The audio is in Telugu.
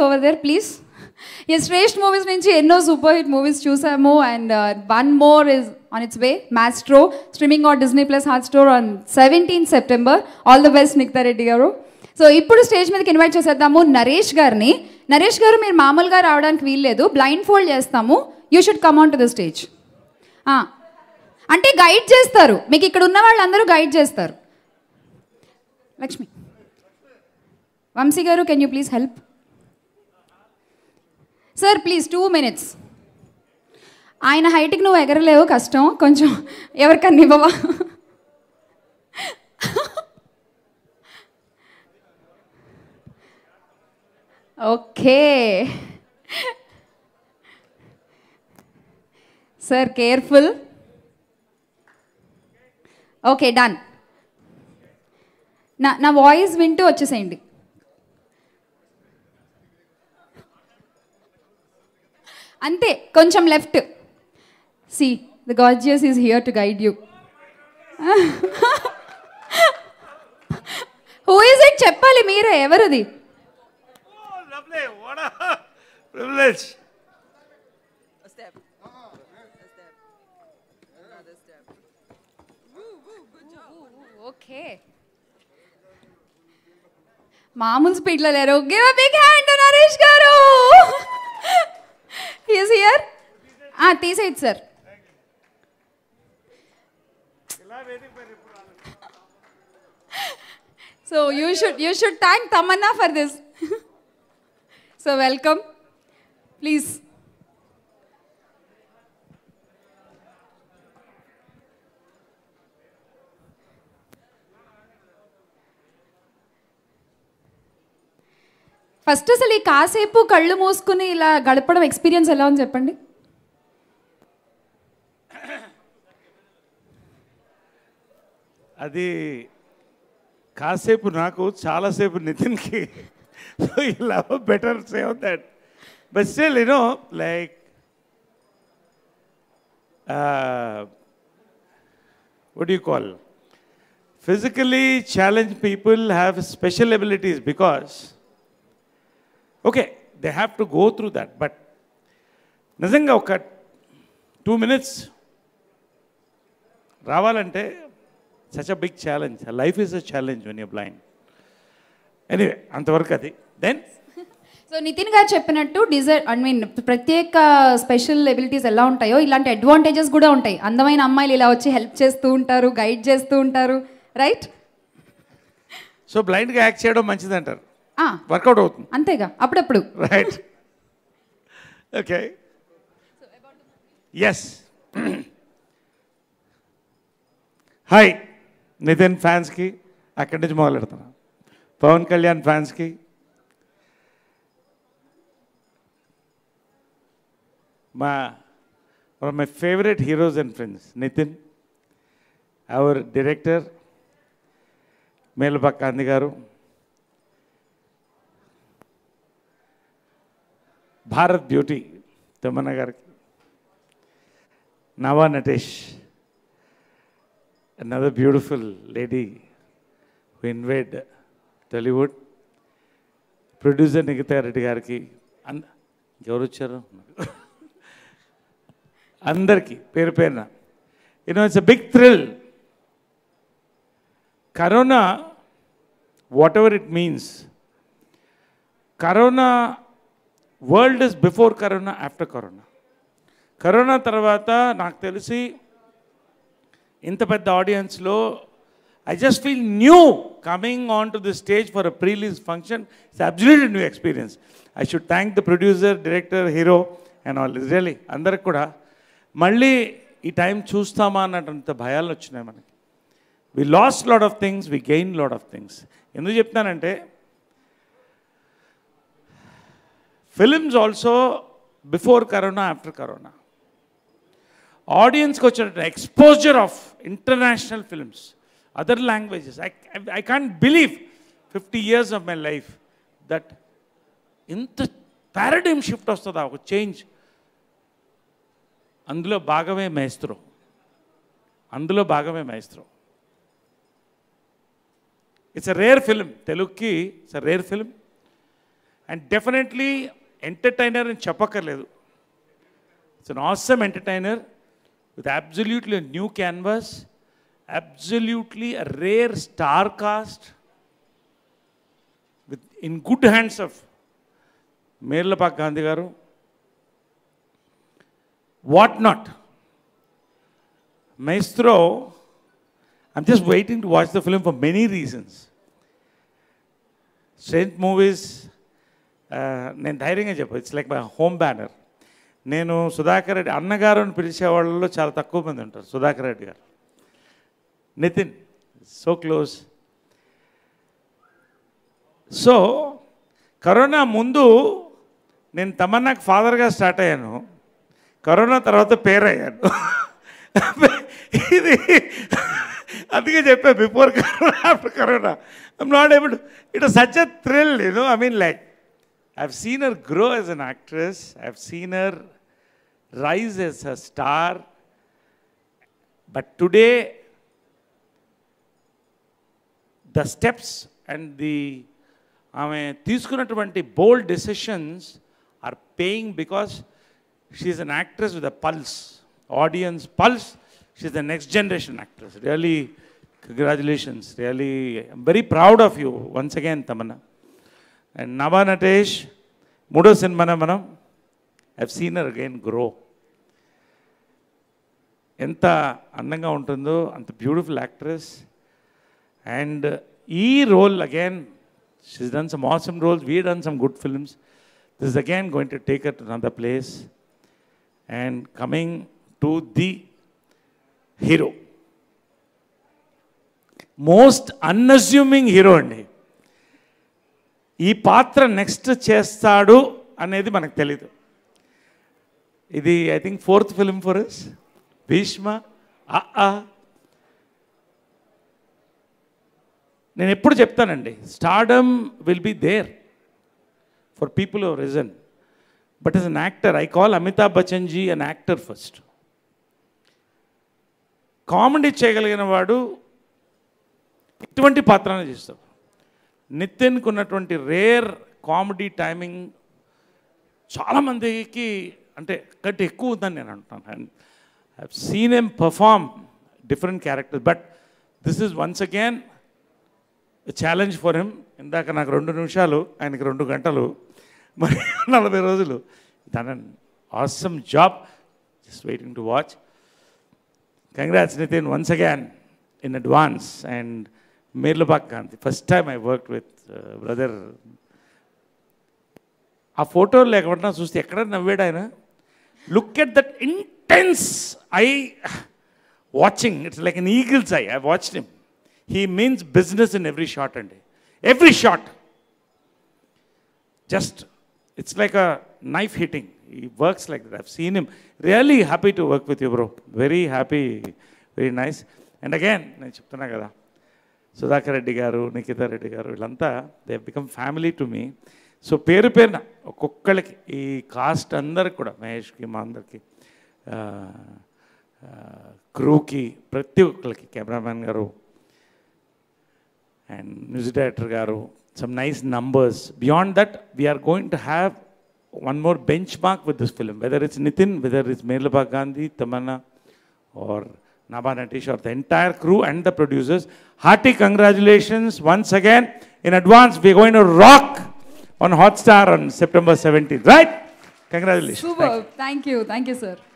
ఓవర్ దేర్ ప్లీజ్ ఈ శ్రేష్ఠ మూవీస్ నుంచి ఎన్నో సూపర్ హిట్ మూవీస్ చూసాము and one more is on its way maestro streaming on Disney plus Hotstar on seventeen September all the best Nikita Reddy గారు సో ఇప్పుడు స్టేజ్ మీదకి ఇన్వైట్ చేసేద్దాము నరేష్ గారిని నరేష్ గారు మీరు మామూలుగా రావడానికి వీల్లేదు బ్లైండ్ ఫోల్డ్ చేస్తాము you should come on to the stage అంటే గైడ్ చేస్తారు మీకు ఇక్కడ ఉన్న వాళ్ళందరూ గైడ్ చేస్తారు Lakshmi Vamsi garu can you please help sir please two minutes ఆయన హైట్కి నువ్వు ఎగరలేవు కష్టం కొంచెం ఎవరికన్నా ఇవ్వవా okay sir careful okay done నా నా వాయిస్ వింటూ వచ్చేసేయండి అంతే కొంచెం left see the gorgeous is here to guide you who is it చెప్పాలి మీరే ఎవరిది Oh, lovely. What a privilege. A step. A step. Another step. Woo, woo, good job. Okay మామూలు స్పీడ్లో లేరు give a big hand to Naresh garu is here తీసేయచ్చు sir so you should you should thank Tamannaah for this so welcome please first అసలు ఈ కాసేపు కళ్ళు మూసుకుని ఇలా గడపడం ఎక్స్పీరియన్స్ ఎలా ఉంది చెప్పండి అది కాసేపు నాకు చాలాసేపు నితిన్కి so you love better save that but still you know like what do you call physically challenged people have special abilities because okay they have to go through that but నిజంగా ఒక టూ మినిట్స్ రావాలంటే such a big challenge life is a challenge when you blind anyway అంతవరకు అది దెన్ సో నితిన్ గారు చెప్పినట్టు డిజైర్ ఐ మీన్ ప్రత్యేక స్పెషల్ ఎబిలిటీస్ ఎలా ఉంటాయో ఇలాంటి అడ్వాంటేజెస్ కూడా ఉంటాయి అందమైన అమ్మాయిలు ఇలా వచ్చి హెల్ప్ చేస్తూ ఉంటారు గైడ్ చేస్తూ ఉంటారు రైట్ సో బ్లైండ్గా యాక్ట్ చేయడం మంచిది అంటారు వర్కౌట్ అవుతుంది అంతేగా అప్పుడప్పుడు right okay yes hi Nithin ఫ్యాన్స్కి అక్కడి నుంచి మొదలు పెడుతున్నా పవన్ కళ్యాణ్ ఫ్యాన్స్కి మా one of my favorite heroes and friends, Nitin, our director, మేలుపక్క అంది గారు భారత్ బ్యూటీ తమన్న గారికి Nabha Natesh another beautiful lady who invade Tollywood. Producer Nikitha Reddy గారికి అంద ఎవరు వచ్చారు అందరికీ పేరు పేరున you know it's a big thrill corona what it means corona world is before corona after corona corona తర్వాత నాకు తెలిసి ఇంత పెద్ద ఆడియన్స్లో I just feel new coming on to the stage for a prerelease function it's absolute new experience I should thank the producer director hero and all is really అందరికి కూడా మళ్ళీ ఈ టైం చూస్తామా అన్నటువంటి భయాలు వచ్చినాయి మనకి we lost lot of things we gain lot of things ఎందుకు చెప్తానంటే films also before corona after corona ఆడియన్స్కి వచ్చిన exposure of international films other languages I I can't believe fifty years of my life that ఇంత పారాడైమ్ షిఫ్ట్ వస్తుందా ఒక చేంజ్ అందులో భాగమే మేస్త్రం అందులో భాగమే maestro it's a rare film తెలుగుకి it's a rare film and definitely entertainer అని చెప్పక్కర్లేదు it's an awesome entertainer with absolutely new canvas absolutely rare star cast with in good hands of Merlapaka Gandhi garu what not maestro I'm just waiting to watch the film for many reasons Sreshth movies నేను ధైర్యంగా చెప్పు it's like my home banner నేను సుధాకర్ రెడ్డి అన్నగారు అని పిలిచే వాళ్ళలో చాలా తక్కువ మంది ఉంటారు Sudhakar Reddy garu Nithin so close so corona ముందు నేను తమన్నాకు ఫాదర్గా స్టార్ట్ అయ్యాను కరోనా తర్వాత పేరయ్యాను ఇది అందుకే చెప్పా before corona after corona I'm not able it such a thrill you know I mean like I've seen her grow as an actress I've seen her rise as a star but today the steps and the ఆమె తీసుకున్నటువంటి bold decisions are paying because she's an actress with a pulse audience pulse she's the next generation actress really congratulations really I'm very proud of you once again Tamannaah and Nabha Natesh మూడో సినిమాన మనం ఐవ్ సీనర్ అగైన్ గ్రో ఎంత అందంగా ఉంటుందో అంత బ్యూటిఫుల్ యాక్ట్రెస్ అండ్ ఈ role again she's done some awesome roles we done some good films this is again going to take at another place and coming to the hero most unassuming hero అండి ఈ పాత్ర నెక్స్ట్ చేస్తాడు అనేది మనకు తెలీదు ఇది I think fourth film for as Bheeshma ఆ ఆ. నేను ఎప్పుడు చెప్తానండి stardom will be there for people of reason but is an actor I call Amitabh Bachchan ji an actor first comedy చేయగలిగిన వాడు ఇటువంటి పాత్రనే చేస్తాడు నితిన్కు ఉన్నటువంటి రేర్ కామెడీ టైమింగ్ చాలామందికి అంటే కంటే ఎక్కువ ఉందని నేను అంటున్నాను and I seen them perform different characters but this is once again challenge for him ఇందాక నాకు రెండు నిమిషాలు ఆయనకి రెండు గంటలు మరి నలభై రోజులు done awesome job just waiting to watch congrats Nithin once again in advance and Merlapaka Gandhi first time I work with brother ఆ ఫోటో లేకుండా చూస్తే ఎక్కడ నవ్వాడు ఆయన look at that intense I watching it's like an eagles I I watched him he means business in every shot అండి every shot just it's like a knife hitting he works like that I've seen him really happy to work with you bro very happy very nice and again నేను చెప్తున్నా కదా సుధాకర్ రెడ్డి గారు నిఖితా రెడ్డి గారు వీళ్ళంతా they become family to me so పేరు పేరున ఒక్కొక్కరికి ఈ కాస్ట్ అందరికి కూడా మహేష్కి మా అందరికి క్రూకి ప్రతి ఒక్కరికి cameraman garu and music director garu some nice numbers beyond that we are going to have one more benchmark with this film whether it's Nithin whether it's Merlapaka Gandhi Tamannaah or Nabha Natish or the entire crew and the producers. Hearty congratulations once again. In advance, we're going to rock on Hotstar on September 17th, right? Congratulations. Super. Thank you. Thank you, sir.